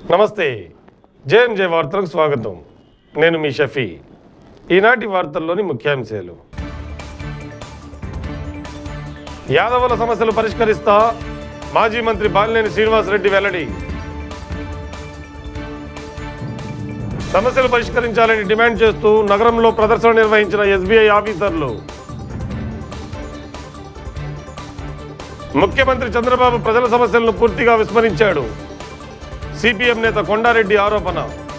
నమస్తే జేఎంజే వార్తలకు స్వాగతం నేను మీ షఫీ ఈనాటి వార్తల్లోని ముఖ్యాంశాలు యాదవుల సమస్యలు పరిష్కరిస్తా మాజీ మంత్రి బాలినేని శ్రీనివాసరెడ్డి వెల్లడి సమస్యలు పరిష్కరించాలని డిమాండ్ చేస్తూ నగరంలో ప్రదర్శన నిర్వహించిన ఎస్బీఐ ఆఫీసర్లు ముఖ్యమంత్రి చంద్రబాబు ప్రజల సమస్యలను పూర్తిగా విస్మరించాడు సిపిఎం నేత కొండారెడ్డి ఆరోపణ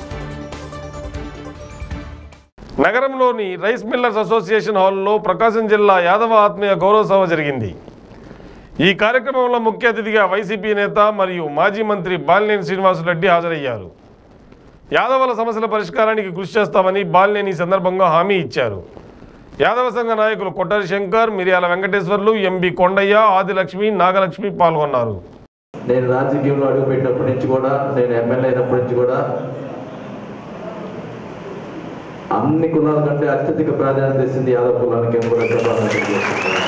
నగరంలోని రైస్ మిల్లర్స్ అసోసియేషన్ హాల్లో ప్రకాశం జిల్లా యాదవ ఆత్మీయ గౌరవ సభ జరిగింది ఈ కార్యక్రమంలో ముఖ్య అతిథిగా వైసీపీ నేత మరియు మాజీ మంత్రి బాలినేని శ్రీనివాసరెడ్డి హాజరయ్యారు యాదవుల సమస్యల పరిష్కారానికి కృషి చేస్తామని బాలినేని ఈ సందర్భంగా హామీ ఇచ్చారు యాదవ సంఘ నాయకులు కొట్టారి శంకర్ మిరియాల వెంకటేశ్వర్లు ఎంబి కొండయ్య ఆదిలక్ష్మి నాగలక్ష్మి పాల్గొన్నారు నేను రాజకీయంలో అడుగుపెట్టినప్పటి నుంచి కూడా నేను ఎమ్మెల్యే అయినప్పటి నుంచి కూడా అన్ని కులాల కంటే అత్యధిక ప్రాధాన్యత ఇస్తుంది యాదవ కులానికి అని కూడా చెప్పాలని తెలియజేస్తున్నాను.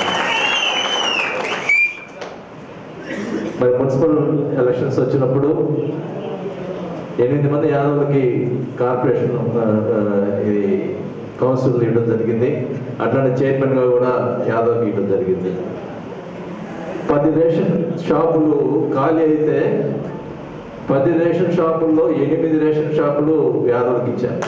మరి మున్సిపల్ ఎలక్షన్స్ వచ్చినప్పుడు ఎనిమిది మంది యాదవులకి కార్పొరేషన్ ఆ, ఆ, ఇది కౌన్సిల్ ఇవ్వడం జరిగింది అట్లానే చైర్మన్గా కూడా యాదవ్కి ఇవ్వడం జరిగింది పది రేషన్ షాపులు ఖాళీ అయితే పది రేషన్ షాపుల్లో ఎనిమిది రేషన్ షాపులు యాదవులకు ఇచ్చారు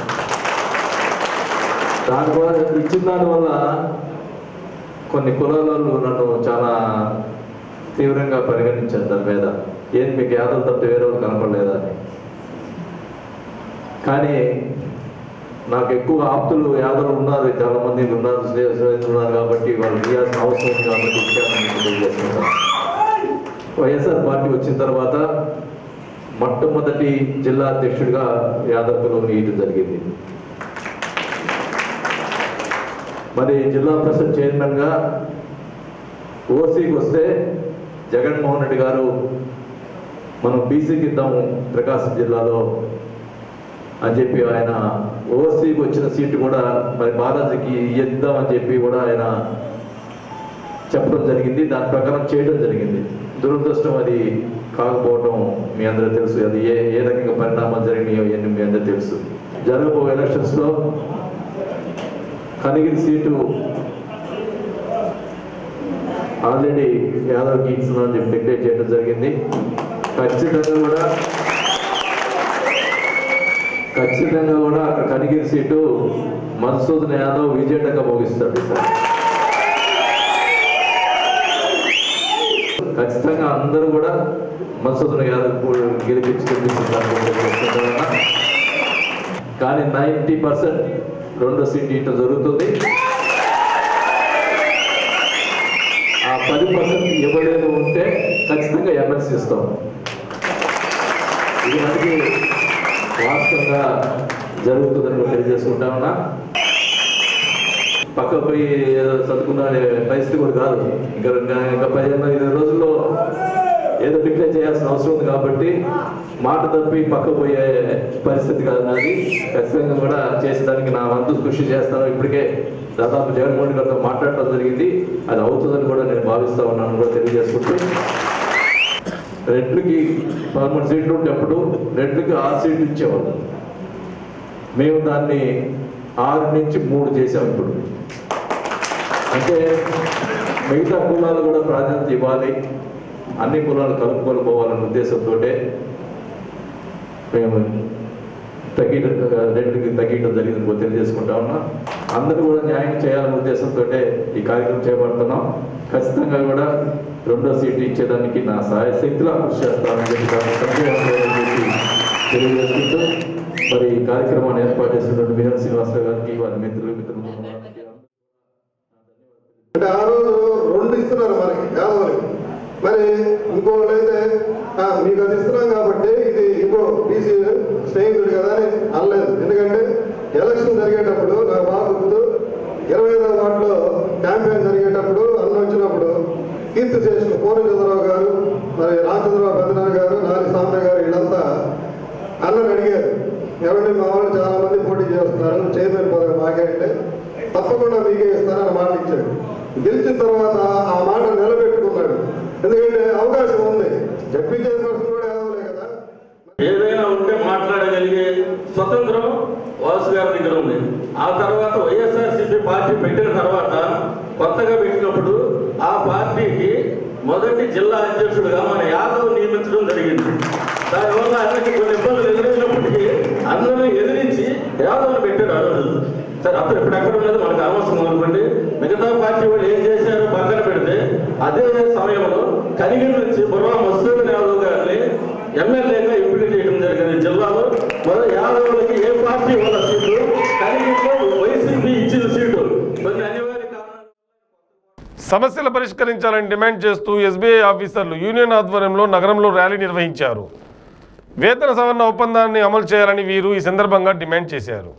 దాని ద్వారా ఇచ్చిన దానివల్ల కొన్ని కులాల వాళ్ళు నన్ను చాలా తీవ్రంగా పరిగణించారు దాని మీద ఏం మీకు యాదవ్ తప్ప వేరే వాళ్ళు కనపడలేదా అని కానీ నాకు ఎక్కువ ఆప్తులు యాదవులు ఉన్నారు చాలా మంది ఉన్నారు స్నేహితులు ఉన్నారు కాబట్టి వాళ్ళు ఇవ్వాల్సిన అవసరం ఉంది కాబట్టి ఇచ్చానని మీకు తెలియజేస్తున్నాను వైఎస్ఆర్ పార్టీ వచ్చిన తర్వాత మొట్టమొదటి జిల్లా అధ్యక్షుడిగా యాదవ్ కులం ఇవ్వడం జరిగింది మరి జిల్లా పరిషత్ చైర్మన్గా ఓసీకి వస్తే జగన్మోహన్ రెడ్డి గారు మనం బీసీకి ఇద్దాము ప్రకాశం జిల్లాలో అని చెప్పి ఆయన ఓసీకి వచ్చిన సీటు కూడా మరి బాలాజీకి ఇద్దామని చెప్పి కూడా ఆయన చెప్పడం జరిగింది దాని ప్రకారం చేయడం జరిగింది దురదృష్టం అది కాకపోవడం మీ అందరూ తెలుసు అది ఏ ఏ రకంగా పరిణామాలు జరిగినాయో ఇవన్నీ మీ అందరూ తెలుసు జరగబో ఎలక్షన్స్లో కనిగిరి సీటు ఆల్రెడీ యాదవ్కి ఇస్తున్నామని చెప్పి డిక్లేర్ చేయడం జరిగింది ఖచ్చితంగా కూడా ఖచ్చితంగా కూడా అక్కడ కనిగిరి సీటు మధుసూదన్ యాదవ్ విజేతగా ముగిస్తాడు సార్ ఖచ్చితంగా అందరూ కూడా మధుసూదన్ యాదవ్ కూడా గెలిపించి గెలిపిస్తున్నారు కానీ నైంటీ పర్సెంట్ రెండో సీట్ ఇటు జరుగుతుంది ఆ పది పర్సెంట్ ఇవ్వలేదు ఉంటే ఖచ్చితంగా ఎమ్మెల్సీ ఇస్తాం ఇది మనకి వాస్తవంగా జరుగుతుందని కూడా తెలియజేసుకుంటా ఉన్నా పక్క పోయి ఏదో చదువుకున్న అనే పరిస్థితి కూడా కాదు ఇంకా ఇంకా- ఇంకా పదిహేను ఇరవై రోజుల్లో ఏదో డిక్లేర్ చేయాల్సిన అవసరం ఉంది కాబట్టి మాట తప్పి పక్క పోయే పరిస్థితి కాదు నాది ఖచ్చితంగా కూడా చేసేదానికి నా వంతు కృషి చేస్తాను ఇప్పటికే దాదాపు జగన్మోహన్ గారితో మాట్లాడటం జరిగింది అది అవుతుందని కూడా నేను భావిస్తా ఉన్నాను కూడా తెలియజేసుకుంటూ రెడ్లకి పదమూడు సీట్లు ఉండేప్పుడు రెడ్లకి ఆరు సీట్లు ఇచ్చేవాళ్ళు మేము దాన్ని ఆరు నుంచి మూడు చేసాం ఇప్పుడు అంటే మిగతా కులాలు కూడా ప్రాధాన్యత ఇవ్వాలి అన్ని కులాలు కలుపుకొని పోవాలనే ఉద్దేశంతో మేము తగ్గడం రెండుకి తగ్గడం జరిగింది కూడా తెలియజేసుకుంటా ఉన్నా అందరూ కూడా న్యాయం చేయాలనే ఉద్దేశంతో ఈ కార్యక్రమం చేపడుతున్నాం ఖచ్చితంగా కూడా రెండో సీటు ఇచ్చేదానికి నా సహాయ శక్తిలా కృషి చేస్తానని చెప్పి దాన్ని సందేహం లేదని చెప్పి తెలియజేసుకుంటూ మరి ఈ కార్యక్రమాన్ని ఏర్పాటు చేసినటువంటి మిగతా శ్రీనివాసరావు గారికి వారి మిత్రులు మిత్రులు అంటే ఆ రోజు రెండు ఇస్తున్నారు మనకి యాదవులకి మరి ఇంకోళ్ళు అయితే "ఆ, మీకు అది ఇస్తున్నాం కాబట్టి ఇది ఇంకో బీసీ స్నేహితుడు కదా అని అనలేదు ఎందుకంటే ఎలక్షన్ జరిగేటప్పుడు నాకు బాగా గుర్తు ఇరవై ఐదవ వార్డులో క్యాంపెయిన్ జరిగేటప్పుడు అన్న వచ్చినప్పుడు కీర్తి చేసిన కోన చంద్రరావు గారు మరి రామచంద్రరావు పెద్దనాన్న గారు నారి సాంబయ్య గారు వీళ్ళంతా అన్నని అడిగారు ఎవరి మా వాళ్ళు చాలా మంది పోటీ చేస్తున్నారు చైర్మన్ పదవి మాకే అంటే తప్పకుండా మీకే ఇస్తానని మాట ఇచ్చాడు గెలిచిన తర్వాత ఆ మాట నిలబెట్టుకున్నాడు ఎందుకంటే అవకాశం ఉంది జడ్పీ చైర్మన్ కూడా యాదవులే కదా ఏదైనా ఉంటే ఆ తర్వాత వైఎస్ఆర్సీపీ పార్టీ పెట్టిన తర్వాత కొత్తగా పెట్టినప్పుడు ఆ పార్టీకి మొదటి జిల్లా అధ్యక్షుడిగా మన యాదవ్ నియమించడం జరిగింది దానివల్ల అన్నిటి కొన్ని ఇబ్బందులు ఎదురైనప్పటికీ అందరూ ఎదిరించి యాదవ్ని పెట్టారు ఆ రోజు సరే అప్పుడు ఇప్పుడు ఎక్కడ ఉన్నది మనకు అనవసరం అనుకోండి మిగతా పార్టీ వాళ్ళు ఏం చేశారో పక్కన పెడితే అదే సమయంలో కనిగిరి నుంచి బుర్రా మసూద్ యాదవ్ గారిని ఎమ్మెల్యేగా ఎంపిక చేయడం జరిగింది జిల్లాలో మరి యాదవులకి ఏ పార్టీ ఉన్న సీటు కనిగిరిలో వైసీపీ ఇచ్చిన సీటు కొన్ని అనివార్య కారణాలు సమస్యలు పరిష్కరించాలని డిమాండ్ చేస్తూ ఎస్బీఐ ఆఫీసర్లు యూనియన్ ఆధ్వర్యంలో నగరంలో ర్యాలీ నిర్వహించారు వేతన సవరణ ఒప్పందాన్ని అమలు చేయాలని వీరు ఈ సందర్భంగా డిమాండ్ చేశారు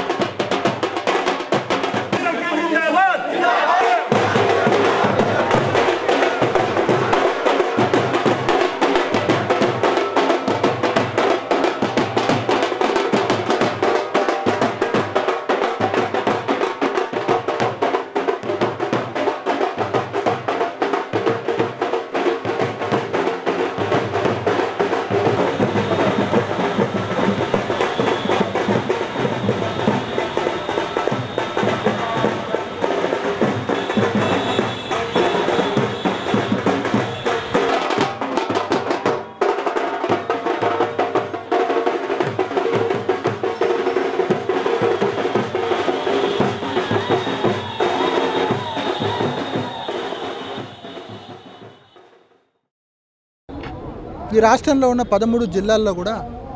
ఈ రాష్ట్రంలో ఉన్న పదమూడు జిల్లాల్లో కూడా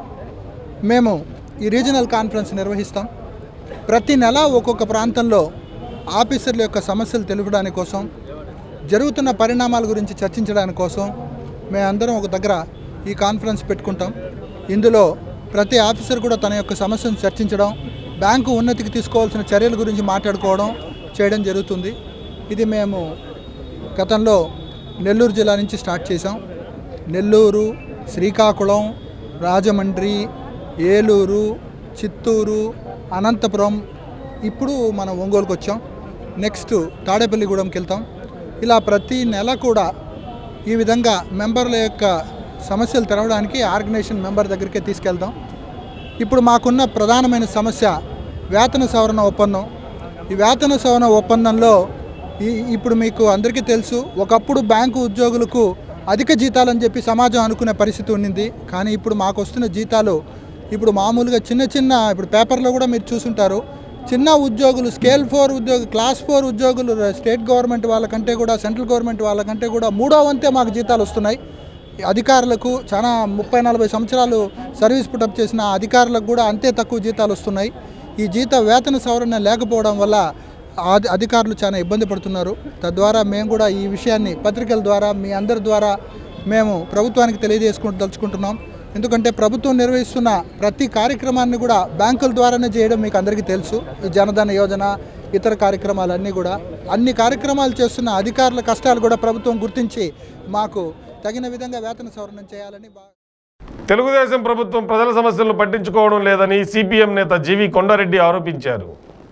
మేము ఈ రీజనల్ కాన్ఫరెన్స్ నిర్వహిస్తాం ప్రతి నెల ఒక్కొక్క ప్రాంతంలో ఆఫీసర్ల యొక్క సమస్యలు తెలుపడానికి కోసం జరుగుతున్న పరిణామాల గురించి చర్చించడానికి కోసం మేమందరం ఒక దగ్గర ఈ కాన్ఫరెన్స్ పెట్టుకుంటాం ఇందులో ప్రతి ఆఫీసర్ కూడా తన యొక్క సమస్యను చర్చించడం బ్యాంకు ఉన్నతికి తీసుకోవాల్సిన చర్యల గురించి మాట్లాడుకోవడం చేయడం జరుగుతుంది ఇది మేము గతంలో నెల్లూరు జిల్లా నుంచి స్టార్ట్ చేసాం నెల్లూరు శ్రీకాకుళం రాజమండ్రి ఏలూరు చిత్తూరు అనంతపురం ఇప్పుడు మనం ఒంగోలుకి వచ్చాం నెక్స్ట్ తాడేపల్లిగూడెంకి వెళ్తాం ఇలా ప్రతి నెల కూడా ఈ విధంగా మెంబర్ల యొక్క సమస్యలు తెరవడానికి ఆర్గనైజేషన్ మెంబర్ దగ్గరికే తీసుకెళ్తాం ఇప్పుడు మాకున్న ప్రధానమైన సమస్య వేతన సవరణ ఒప్పందం ఈ వేతన సవరణ ఒప్పందంలో ఈ ఇప్పుడు మీకు అందరికీ తెలుసు ఒకప్పుడు బ్యాంకు ఉద్యోగులకు అధిక జీతాలని చెప్పి సమాజం అనుకునే పరిస్థితి ఉండింది కానీ ఇప్పుడు మాకు వస్తున్న జీతాలు ఇప్పుడు మామూలుగా చిన్న చిన్న ఇప్పుడు పేపర్లో కూడా మీరు చూసుంటారు చిన్న ఉద్యోగులు స్కేల్ ఫోర్ ఉద్యోగులు క్లాస్ ఫోర్ ఉద్యోగులు స్టేట్ గవర్నమెంట్ వాళ్ళకంటే కూడా సెంట్రల్ గవర్నమెంట్ వాళ్ళకంటే కూడా మూడో వంతే మాకు జీతాలు వస్తున్నాయి అధికారులకు చాలా ముప్పై నలభై సంవత్సరాలు సర్వీస్ పుటప్ చేసిన అధికారులకు కూడా అంతే తక్కువ జీతాలు వస్తున్నాయి ఈ జీత వేతన సవరణ లేకపోవడం వల్ల అధి అధికారులు చాలా ఇబ్బంది పడుతున్నారు తద్వారా మేము కూడా ఈ విషయాన్ని పత్రికల ద్వారా మీ అందరి ద్వారా మేము ప్రభుత్వానికి తెలియజేసుకుంటూ తలుచుకుంటున్నాం ఎందుకంటే ప్రభుత్వం నిర్వహిస్తున్న ప్రతి కార్యక్రమాన్ని కూడా బ్యాంకుల ద్వారానే చేయడం మీకు అందరికీ తెలుసు ఈ జనధన యోజన ఇతర కార్యక్రమాలన్నీ కూడా అన్ని కార్యక్రమాలు చేస్తున్న అధికారుల కష్టాలు కూడా ప్రభుత్వం గుర్తించి మాకు తగిన విధంగా వేతన సవరణ చేయాలని బా తెలుగుదేశం ప్రభుత్వం ప్రజల సమస్యలను పట్టించుకోవడం లేదని సిపిఎం నేత జీవి కొండారెడ్డి ఆరోపించారు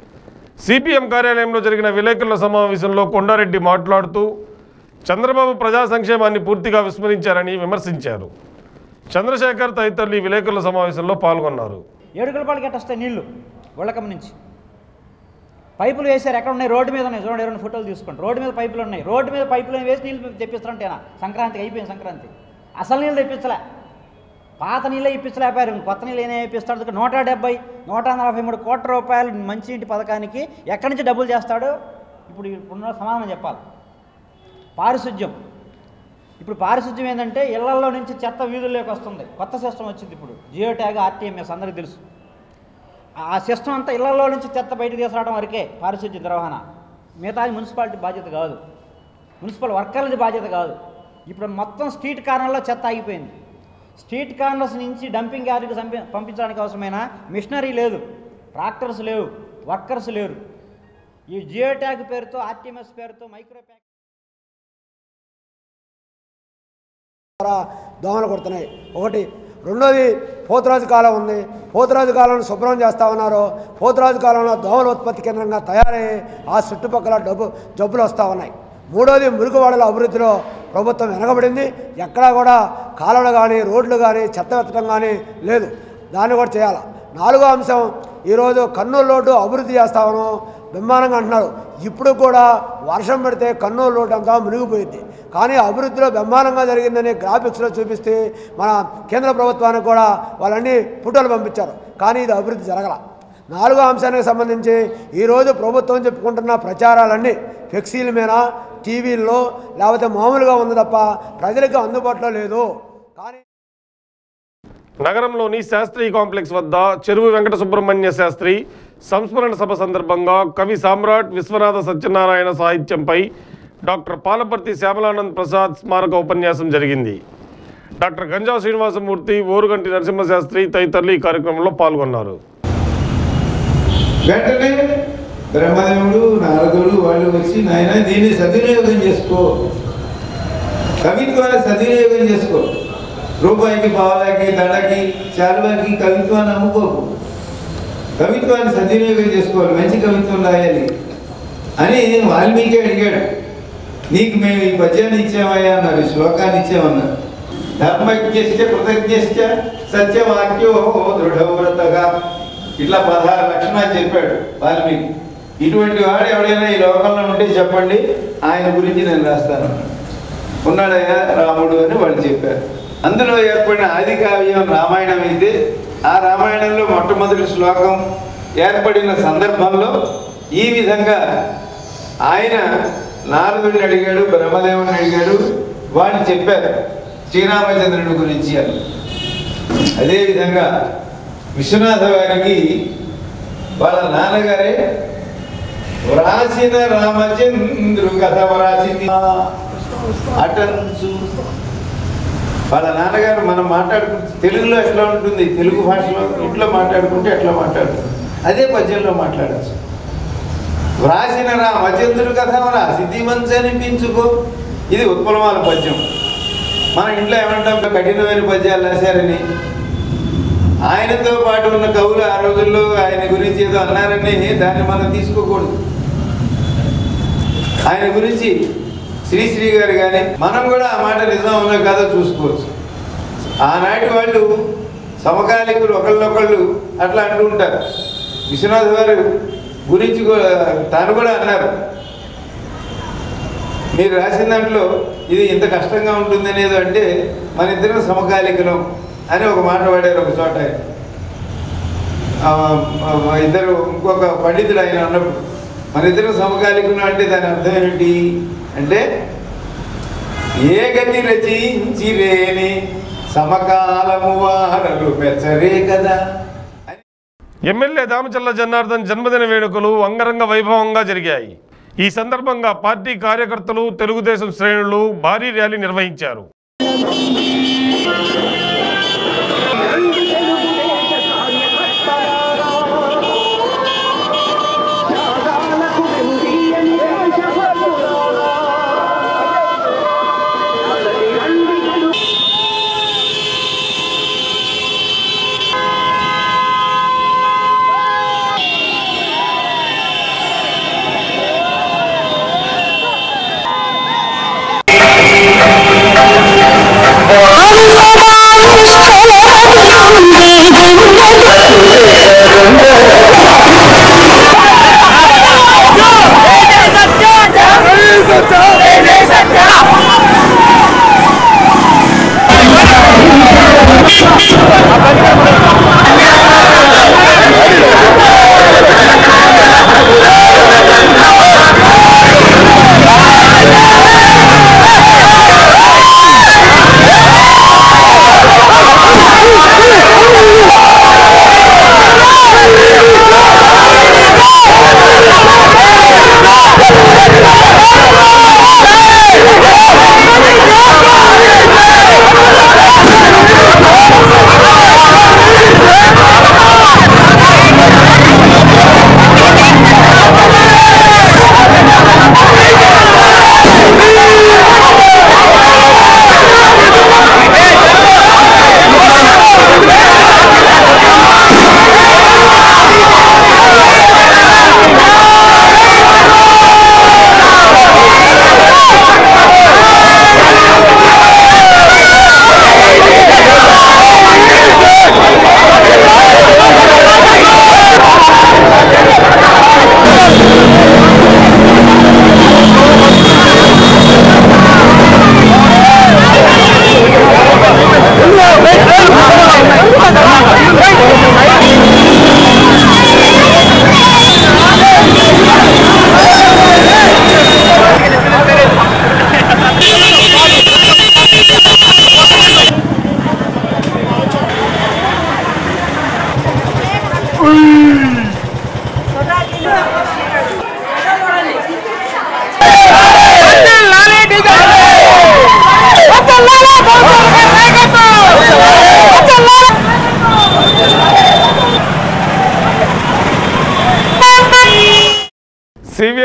సిపిఎం కార్యాలయంలో జరిగిన విలేకరుల సమావేశంలో కొండారెడ్డి మాట్లాడుతూ చంద్రబాబు ప్రజా సంక్షేమాన్ని పూర్తిగా విస్మరించారని విమర్శించారు చంద్రశేఖర్ తదితరులు ఈ విలేకరుల సమావేశంలో పాల్గొన్నారు ఏడు రూపాయలకి ఎట్ట వస్తాయి నీళ్లు ఒళ్ళకం నుంచి పైపులు వేశారు ఎక్కడ ఉన్నాయి రోడ్డు మీద ఉన్నాయి చూడండి రెండు ఫోటోలు తీసుకోండి రోడ్డు మీద పైపులు ఉన్నాయి రోడ్డు మీద పైపులు వేసి నీళ్ళు తెప్పిస్తారంటేనా సంక్రాంతికి అయిపోయింది సంక్రాంతి అసలు నీళ్ళు తెప్పించలే పాత నీళ్ళే ఇప్పించలేకపోయారు కొత్త నీళ్ళు ఏమైనా ఇప్పిస్తాడు నూట డెబ్బై నూట నలభై మూడు కోట్ల రూపాయలు మంచినీటి పథకానికి ఎక్కడి నుంచి డబ్బులు చేస్తాడు ఇప్పుడు ఇప్పుడున్న సమాధానం చెప్పాలి పారిశుద్ధ్యం ఇప్పుడు పారిశుద్ధ్యం ఏంటంటే ఇళ్లలో నుంచి చెత్త వీధుల్లోకి వస్తుంది కొత్త సిస్టమ్ వచ్చింది ఇప్పుడు జియో ట్యాగ్ ఆర్టీఎంఎస్ అందరికీ తెలుసు ఆ సిస్టమ్ అంతా ఇళ్లలో నుంచి చెత్త బయటకు తీసుకురావడం వరకే పారిశుద్ధ్య నిర్వహణ మిగతాది మున్సిపాలిటీ బాధ్యత కాదు మున్సిపల్ వర్కర్లది బాధ్యత కాదు ఇప్పుడు మొత్తం స్ట్రీట్ కార్నర్లో చెత్త ఆగిపోయింది స్ట్రీట్ కార్నర్స్ నుంచి డంపింగ్ యార్డ్కి పంపి పంపించడానికి అవసరమైన మిషనరీ లేదు ట్రాక్టర్స్ లేవు వర్కర్స్ లేరు ఈ జియో ట్యాగ్ పేరుతో ఆర్టీఎంఎస్ పేరుతో మైక్రో ప్యాక్ ద్వారా దోమలు కొడుతున్నాయి ఒకటి రెండోది పోతురాజు కాలం ఉంది పోతురాజు కాలంలో శుభ్రం చేస్తా ఉన్నారు పోతురాజు కాలంలో దోమల ఉత్పత్తి కేంద్రంగా తయారయ్యి ఆ చుట్టుపక్కల డబ్బు జబ్బులు వస్తూ ఉన్నాయి మూడోది మురుగువాడల అభివృద్ధిలో ప్రభుత్వం వెనకబడింది ఎక్కడా కూడా కాలువలు కానీ రోడ్లు కానీ చెత్త ఎత్తడం కానీ లేదు దాన్ని కూడా చేయాలి నాలుగో అంశం ఈరోజు కర్నూలు రోడ్డు అభివృద్ధి చేస్తామను బ్రహ్మాండంగా అంటున్నారు ఇప్పుడు కూడా వర్షం పడితే కర్నూలు రోడ్డు అంతా మునిగిపోయింది కానీ అభివృద్ధిలో బ్రహ్మాండంగా జరిగిందని గ్రాఫిక్స్లో చూపిస్తే మన కేంద్ర ప్రభుత్వానికి కూడా వాళ్ళన్నీ ఫోటోలు పంపించారు కానీ ఇది అభివృద్ధి జరగల నాలుగో అంశానికి సంబంధించి ఈరోజు ప్రభుత్వం చెప్పుకుంటున్న ప్రచారాలన్నీ ఫ్లెక్సీల మీద టీవీల్లో లేకపోతే మామూలుగా ఉంది తప్ప ప్రజలకు అందుబాటులో లేదు కానీ నగరంలోని శాస్త్రి కాంప్లెక్స్ వద్ద చెరువు వెంకట సుబ్రహ్మణ్య శాస్త్రి సంస్మరణ సభ సందర్భంగా కవి సామ్రాట్ విశ్వనాథ సత్యనారాయణ సాహిత్యంపై డాక్టర్ పాలపర్తి శ్యామలానంద్ ప్రసాద్ స్మారక ఉపన్యాసం జరిగింది డాక్టర్ గంజా శ్రీనివాసమూర్తి ఓరుగంటి నరసింహశాస్త్రి తదితరులు ఈ కార్యక్రమంలో పాల్గొన్నారు వెంటనే బ్రహ్మదేవుడు నారదుడు వాళ్ళు వచ్చి నాయన దీన్ని సద్వినియోగం చేసుకో కవిత్వాన్ని సద్వినియోగం చేసుకో రూపాయికి పావలాకి దండకి చాలువాకి కవిత్వాన్ని అమ్ముకోకు కవిత్వాన్ని సద్వినియోగం చేసుకోవాలి మంచి కవిత్వం రాయాలి అని వాల్మీకి అడిగాడు నీకు మేము ఈ పద్యాన్ని ఇచ్చామయ్యా అన్నారు ఈ శ్లోకాన్ని ఇచ్చామన్నారు ధర్మజ్ఞశ్చ కృతజ్ఞశ్చ సత్యవాక్యో దృఢవ్రతగా ఇట్లా పదహారు లక్షణాలు చెప్పాడు వాల్మీకి ఇటువంటి వాడు ఎవడైనా ఈ లోకంలో ఉంటే చెప్పండి ఆయన గురించి నేను రాస్తాను ఉన్నాడయ్యా రాముడు అని వాళ్ళు చెప్పారు అందులో ఏర్పడిన ఆది కావ్యం రామాయణం అయితే ఆ రామాయణంలో మొట్టమొదటి శ్లోకం ఏర్పడిన సందర్భంలో ఈ విధంగా ఆయన నారదుడిని అడిగాడు బ్రహ్మదేవుని అడిగాడు వాడిని చెప్పారు శ్రీరామచంద్రుడి గురించి అని అదేవిధంగా విశ్వనాథ వారికి వాళ్ళ నాన్నగారే వ్రాసిన రామచంద్రు కథ వ్రాసింది అటంచు వాళ్ళ నాన్నగారు మనం మాట్లాడుకుంటే తెలుగులో ఎట్లా ఉంటుంది తెలుగు భాషలో ఇంట్లో మాట్లాడుకుంటే ఎట్లా మాట్లాడుతుంది అదే పద్యంలో మాట్లాడచ్చు వ్రాసిన రామచంద్రుడు కథ వ్రాసి మంచి అనిపించుకో ఇది ఉత్పలమాల పద్యం మన ఇంట్లో ఏమంటాం కఠినమైన పద్యాలు రాశారని ఆయనతో పాటు ఉన్న కవులు ఆ రోజుల్లో ఆయన గురించి ఏదో అన్నారని దాన్ని మనం తీసుకోకూడదు ఆయన గురించి శ్రీశ్రీ గారు కానీ మనం కూడా ఆ మాట నిజం ఉన్నా కాదో చూసుకోవచ్చు ఆనాటి వాళ్ళు సమకాలికులు ఒకళ్ళొకళ్ళు అట్లా అంటూ ఉంటారు విశ్వనాథ్ గారు గురించి కూడా తాను కూడా అన్నారు మీరు రాసిన దాంట్లో ఇది ఇంత కష్టంగా ఉంటుంది అనేది అంటే మన ఇద్దరం సమకాలికులం అని ఒక మాట వాడారు ఒక చోట ఆయన. ఆ, ఆ, ఇద్దరు ఇంకొక పండితుడు ఆయన ఉన్నప్పుడు మన ఇద్దరు సమకాలికులు అంటే దాని అర్థం ఏంటి అంటే ఏ గతి రచించిరేని సమకాలము వారలు మెచ్చరే కదా అని ఎమ్మెల్యే దామచల్ల జనార్దన్ జన్మదిన వేడుకలు అంగరంగ వైభవంగా జరిగాయి ఈ సందర్భంగా పార్టీ కార్యకర్తలు తెలుగుదేశం శ్రేణులు భారీ ర్యాలీ నిర్వహించారు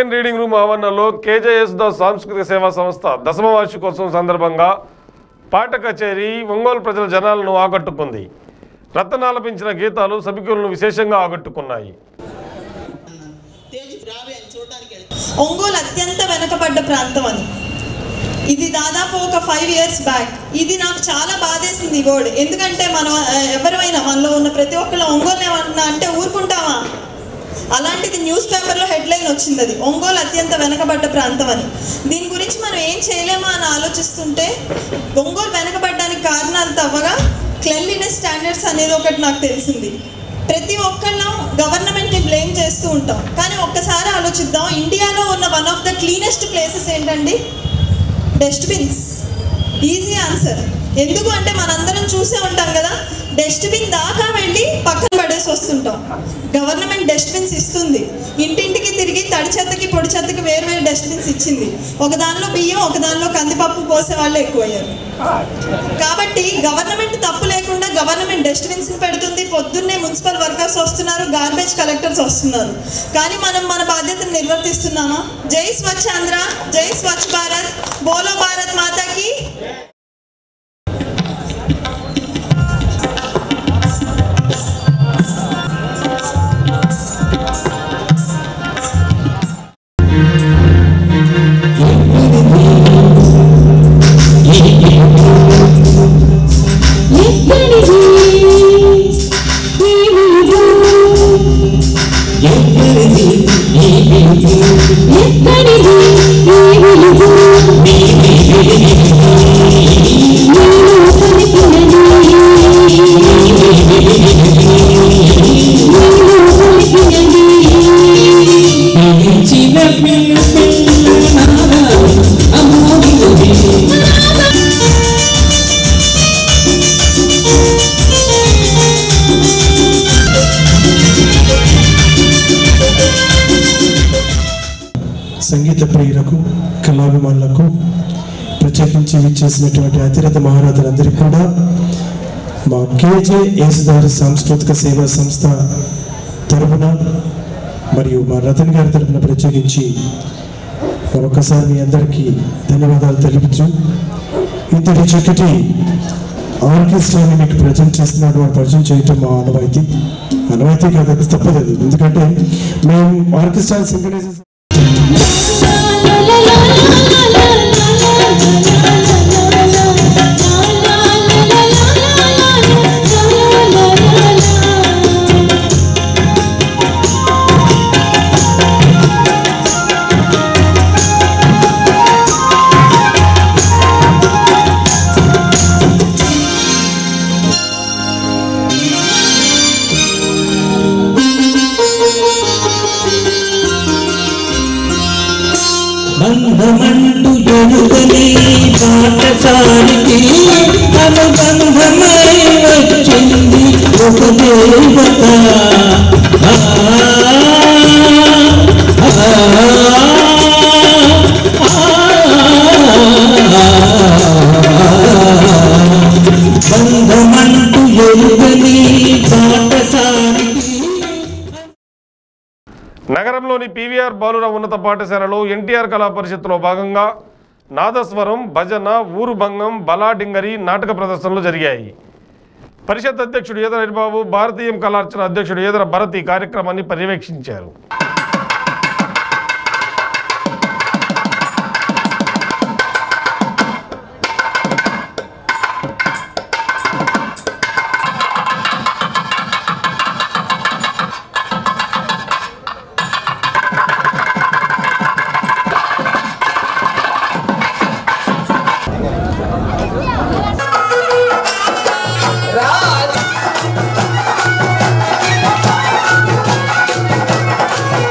ఇండియన్ రీడింగ్ రూమ్ ఆవరణలో కేజేఎస్ దాస్ సాంస్కృతిక సేవా సంస్థ దశమ వార్షికోత్సవం సందర్భంగా పాట కచేరీ ఒంగోలు ప్రజల జనాలను ఆకట్టుకుంది రత్నాలపించిన గీతాలు సభికులను విశేషంగా ఆకట్టుకున్నాయి ఒంగోలు అత్యంత వెనుకబడ్డ ప్రాంతం అని ఇది దాదాపు ఒక ఫైవ్ ఇయర్స్ బ్యాక్ ఇది నాకు చాలా బాధేసింది ఈ వర్డ్ ఎందుకంటే మనం ఆ, ఎవరైనా మనలో ఉన్న ప్రతి ఒక్కళ్ళు ఒంగోలు ఏమన్నా అంటే ఊరుకుంటామా అలాంటిది న్యూస్ పేపర్లో హెడ్లైన్ వచ్చింది అది ఒంగోలు అత్యంత వెనకబడ్డ ప్రాంతం అని దీని గురించి మనం ఏం చేయలేమా అని ఆలోచిస్తుంటే ఒంగోలు వెనకబడ్డానికి కారణాలు తవ్వగా క్లెన్లీనెస్ స్టాండర్డ్స్ అనేది ఒకటి నాకు తెలిసింది ప్రతి ఒక్కళ్ళం గవర్నమెంట్ని బ్లేమ్ చేస్తూ ఉంటాం కానీ ఒక్కసారి ఆలోచిద్దాం ఇండియాలో ఉన్న one of the cleanest places ఏంటండి డస్ట్బిన్స్ ఈజీ ఆన్సర్ ఎందుకు అంటే మనందరం చూసే ఉంటాం కదా డస్ట్బిన్ దాకా వెళ్ళి పక్కన పడేసి వస్తుంటాం గవర్నమెంట్ డస్ట్బిన్స్ ఇస్తుంది ఇంటింటికి తిరిగి తడి చెత్తకి పొడి చెత్తకి వేరు వేరు డస్ట్బిన్స్ ఇచ్చింది ఒక దానిలో బియ్యం ఒక దానిలో కందిపప్పు పోసే వాళ్ళు ఎక్కువయ్యారు కాబట్టి గవర్నమెంట్ తప్పు లేకుండా గవర్నమెంట్ డస్ట్బిన్స్ పెడుతుంది పొద్దున్నే మున్సిపల్ వర్కర్స్ వస్తున్నారు గార్బేజ్ కలెక్టర్స్ వస్తున్నారు కానీ మనం మన బాధ్యతను నిర్వర్తిస్తున్నామా జై స్వచ్ఛ ఆంధ్ర జై స్వచ్ఛ భారత్ బోలో భారత్ మాతాకి సంగీత ప్రియులకు కళాభిమానులకు ప్రత్యేకించి విచ్చేసినటువంటి అతిరథ మహారాజులందరికీ కూడా మా కేజే యేసుదారి సాంస్కృతిక సేవా సంస్థ తరపున మరియు మా రతన్ గారి తరపున ప్రత్యేకించి మరొకసారి మీ అందరికీ ధన్యవాదాలు తెలుపుతూ ఇంతటి చక్కటి ఆర్కెస్ట్రాని మీకు ప్రజెంట్ చేస్తున్నాడు వాడు పరిచయం చేయటం మా అనువైతే అనువైతే కాదు అది తప్పలేదు ఎందుకంటే మేము ఆర్కెస్ట్రా సింగనైజేషన్ బంధమంటూ ఎరుగని పాఠశాలికి అనుబంధమై వచ్చింది ఒక దేవత ఆ, ఆ, ఆ, బంధమంటూ ఎరుగని పాఠశాలికి నగరంలోని పీవీఆర్ బాలుర ఉన్నత పాఠశాలలో ఎన్టీఆర్ కళా పరిషత్తులో భాగంగా నాదస్వరం భజన ఊరు భంగం బలాడింగరి నాటక ప్రదర్శనలు జరిగాయి పరిషత్ అధ్యక్షుడు ఈదర హరిబాబు భారతీయం కళార్చన అధ్యక్షుడు ఈదర భరత్ ఈ కార్యక్రమాన్ని పర్యవేక్షించారు రాజు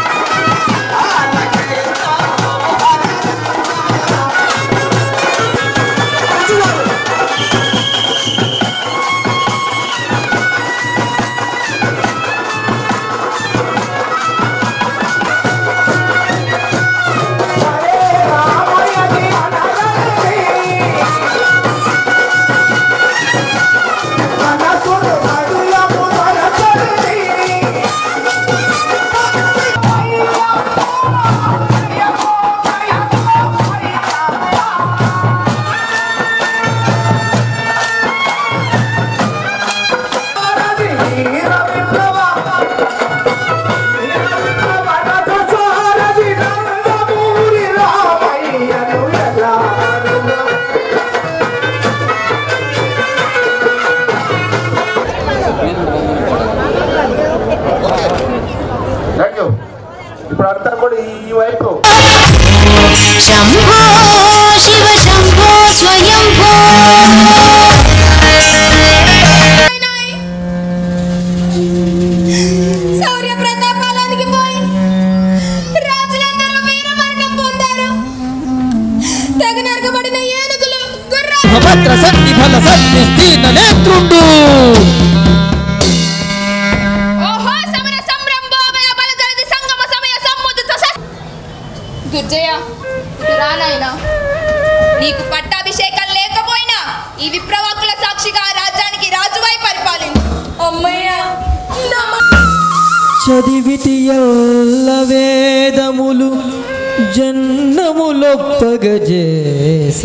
విస్తీర్ణ నేత్రుండు ఓహో సమర సంరంభోమయ బలజలది సంగమ సమయ సమ్ముదిత స- దుర్జయ ఇటు రా నాయనా నీకు పట్టాభిషేకం లేకపోయినా ఈ విప్రవాకుల సాక్షిగా ఆ రాజ్యానికి రాజువై పరిపాలించు అమ్మయ్యా చదివితి ఎల్ల వేదములు జన్మములొప్పగజేసి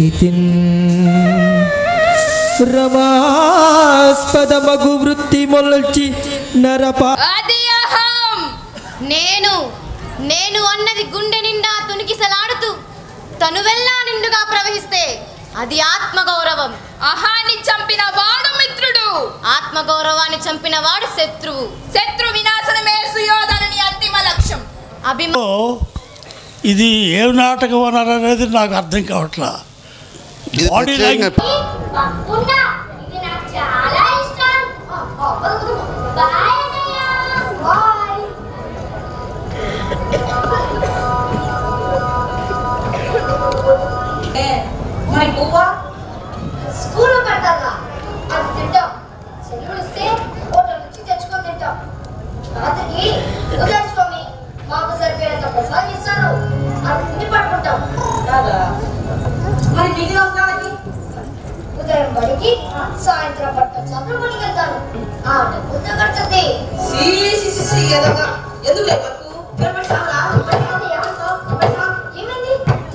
రమాస్పదమగు వృత్తి మొల్చి నరపా అది అహం నేను నేను అన్నది గుండె నిండా తునికిసలాడుతూ తనువెల్లా నిండుగా ప్రవహిస్తే అది ఆత్మగౌరవం అహాన్ని చంపిన వాడు మిత్రుడు ఆత్మగౌరవాన్ని చంపిన వాడు శత్రువు శత్రు వినాశనమే సుయోధనుని అంతిమ లక్ష్యం అభిమా ఇది ఏం నాటకం అన్నారు అనేది నాకు అర్థం కావట్లా బాడీ లాంగ్వేజ్ ఇది నాకు చాలా ఇష్టం బాయ్ అన్నయ్య బాయ్ మరి పువ్వా స్కూల్లో పెడతాగా అది తింటాం సెలవులు ఇస్తే హోటల్ నుంచి తెచ్చుకొని తింటాం రాత్రికి ఉదయం స్వామి మాకు సరిపోయేంత ప్రసాదం ఇస్తారు అది తిండి పట్టుకుంటాం రాదా మరి మిగిలిన వస్తానికి ఉదయం బడికి సాయంత్రం పట్ట చదువు పనికి వెళ్తాను ఆ డబ్బు తగ్గడుతుంది ఎందుకు లేకు ఏమైంది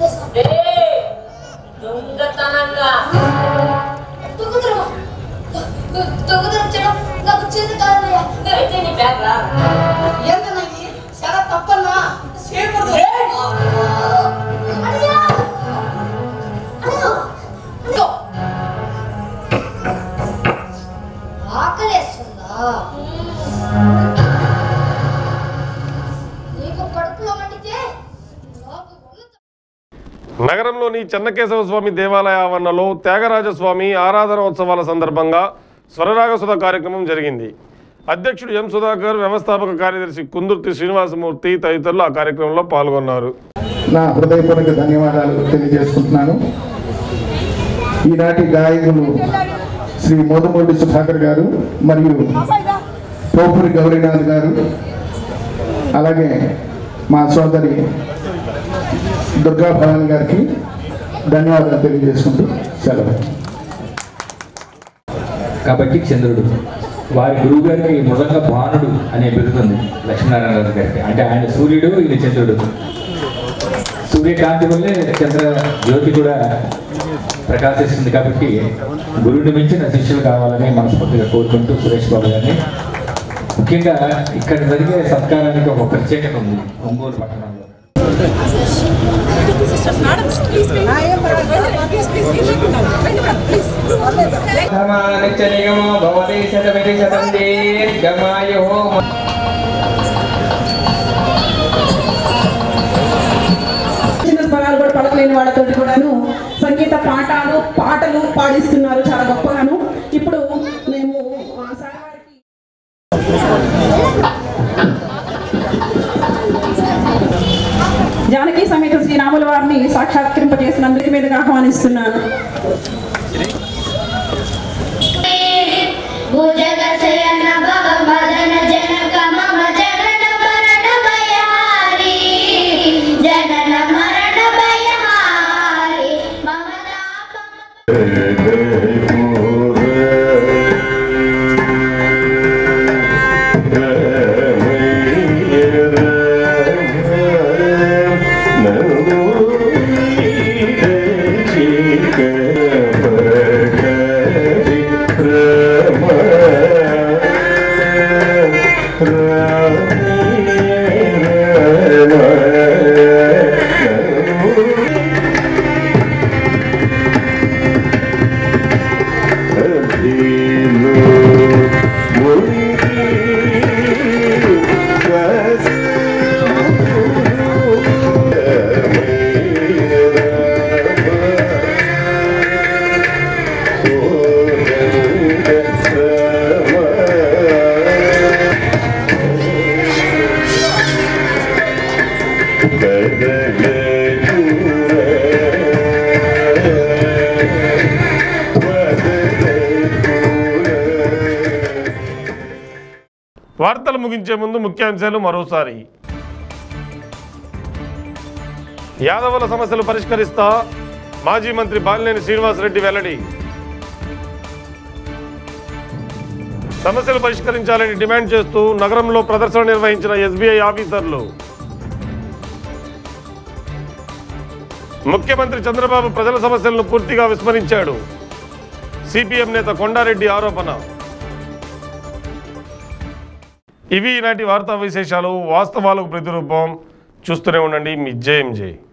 దొంగతనంగా దొంగతనమా దొంగతనం చేయడం నాకు చేతి కాదయ్యా అయితే నీ బ్యాగ్ రా ఏంటన్నా ఇది చాలా తప్పన్నా చేయకూడదు అయ్యా అయ్యో ఆకలేస్తుందా నీకు కడుపులో మండితే నాకు నగరంలోని చెన్నకేశవ స్వామి దేవాలయ ఆవరణలో త్యాగరాజస్వామి ఆరాధనోత్సవాల సందర్భంగా స్వరరాగసుధ కార్యక్రమం జరిగింది అధ్యక్షుడు ఎం సుధాకర్ వ్యవస్థాపక కార్యదర్శి కుందుర్తి శ్రీనివాసమూర్తి తదితరులు ఆ కార్యక్రమంలో పాల్గొన్నారు నా హృదయపూర్వక ధన్యవాదాలు తెలియజేసుకుంటున్నాను ఈనాటి గాయకులు శ్రీ మోదమూడి సుధాకర్ గారు మరియు పోపురి గౌరీనాథ్ గారు అలాగే మా సోదరి దుర్గా భవాని గారికి ధన్యవాదాలు తెలియజేసుకుంటూ సెలవు కాబట్టి చంద్రుడు వారి గురువు గారికి మృదంగ భానుడు అనే బిరుదుంది లక్ష్మీనారాయణ రాజు గారికి అంటే ఆయన సూర్యుడు ఇది చంద్రుడు సూర్యకాంతి వల్లే చంద్ర జ్యోతి కూడా ప్రకాశిస్తుంది కాబట్టి గురువుని మించిన శిష్యులు కావాలని మనస్ఫూర్తిగా కోరుకుంటూ సురేష్ బాబు గారిని ముఖ్యంగా ఇక్కడ జరిగే సత్కారానికి ఒక ప్రత్యేకత ఉంది ఒంగోలు పట్టణంలో నిత్యనిగమో భవతి శతమితి శతం దీర్ఘమాయు చిన్న స్వరాలు కూడా పలకలేని వాళ్ళతో కూడాను సంగీత పాఠాలు పాటలు పాడిస్తున్నారు చాలా గొప్పగాను ఇప్పుడు మేము ఆ సార్ వారికి జానకి సమేత శ్రీరాముల వారిని సాక్షాత్కరింపజేసినందుకు మీదుగా ఆహ్వానిస్తున్నాను భుజగశయన భవమదన జనక మమ జనన మరణ భయహారి జనన మరణ భయహారి మమ Rama వార్తలు ముగించే ముందు ముఖ్యాంశాలు మరోసారి యాదవుల సమస్యలు పరిష్కరిస్తా మాజీ మంత్రి బాలినేని శ్రీనివాసరెడ్డి వెల్లడి సమస్యలు పరిష్కరించాలని డిమాండ్ చేస్తూ నగరంలో ప్రదర్శన నిర్వహించిన ఎస్బీఐ ఆఫీసర్లు ముఖ్యమంత్రి చంద్రబాబు ప్రజల సమస్యలను పూర్తిగా విస్మరించాడు సిపిఎం నేత కొండారెడ్డి ఆరోపణ ఇవి ఈనాటి వార్తా విశేషాలు వాస్తవాలకు ప్రతిరూపం చూస్తూనే ఉండండి మీ జేఎంజే